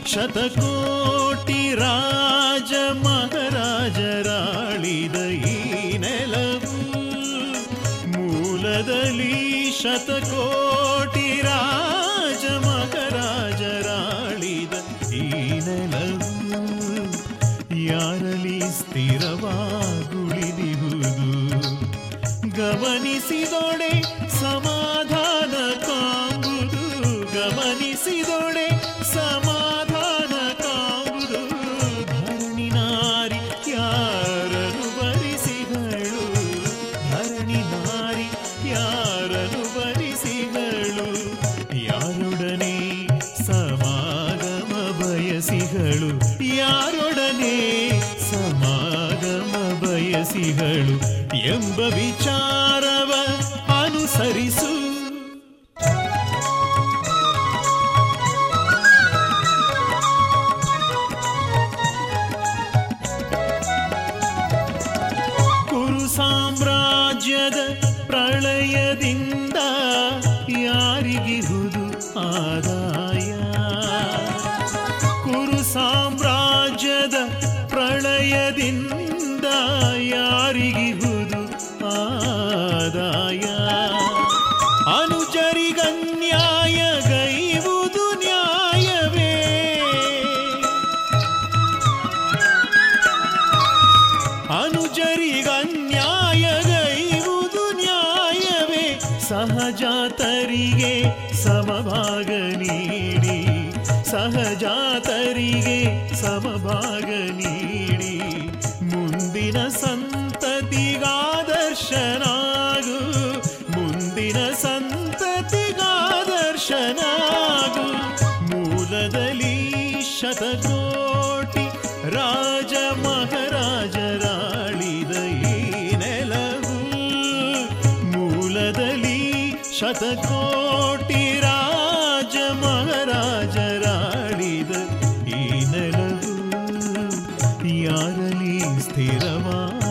ಶತಕೋಟಿ ರಾಜ ಮಹಾರಾಜರಾಳಿದ ಈ ನೆಲವು ಮೂಲದಲ್ಲಿ ಶತಕೋಟಿ ರಾಜ ಮಹಾರಾಜರಾಳಿದ ಈ ನೆಲವು ಯಾರಲ್ಲಿ ಸ್ಥಿರವಾಗುಳಿದಿಹುದು ಗಮನಿಸಿದೊಡೆ ಸಮಾಧಾನ ಕಾಂಬುದು ಗಮನಿಸಿದೊಡೆ ಸಮಾಧಾನ ಕಾಂಬುದು ಧರಣಿ ನಾರಿ ಯಾರನು ಬರಿಸಿಗಳು ಧರಣಿ ನಾರಿ ಯಾರನು ಬರಿಸಿಗಳು ಯಾರೊಡನೆ ಸಮಾಗಮ ಬಯಸಿಗಳು ಯಾರೊಡನೆ ಸಮಾಗಮ ಬಯಸಿಗಳು ಎಂಬ ವಿಚಾರವ ಅನುಸರಿಸು ಕುರು ಸಾಮ್ರಾಜ್ಯದ ಪ್ರಳಯದಿಂದ ಯಾರಿಗಿಹುದು ಆದಾಯ ಕುರು ಸಾಮ್ರಾಜ್ಯದ ಪ್ರಳಯದಿಂದ ಯಾರಿಗಿಹುದು ಆದಾಯ ಅನುಚರಿಗನ್ಯಾಯ ಗೈವುದು ನ್ಯಾಯವೇ ಅನುಜರಿಗನ್ಯಾಯಗೈವುದು ನ್ಯಾಯವೇ ಸಹಜಾತರಿಗೆ ಸಮಭಾಗ ನೀಡಿ ಸಹಜಾತರಿಗೆ ಸಮಭಾಗ ನೀಡಿ ಮುಂದಿನ ಸಂತತಿಗಾದರ್ಶನಾಗು ಮುಂದಿನ ಸಂತತಿಗಾದರ್ಶನಾಗು ಮೂಲದಲ್ಲಿ ಶತಕೋಟಿ ರಾಜ ಮಹಾರಾಜರಾಳಿದ ಈ ನೆಲವು ಮೂಲದಲ್ಲಿ ಶತಕೋಟಿ ರಾಜ ಮಹಾರಾಜರಾಳಿದ ಈ ನೆಲವು ಯಾರಲಿ ಸ್ಥಿರವಾ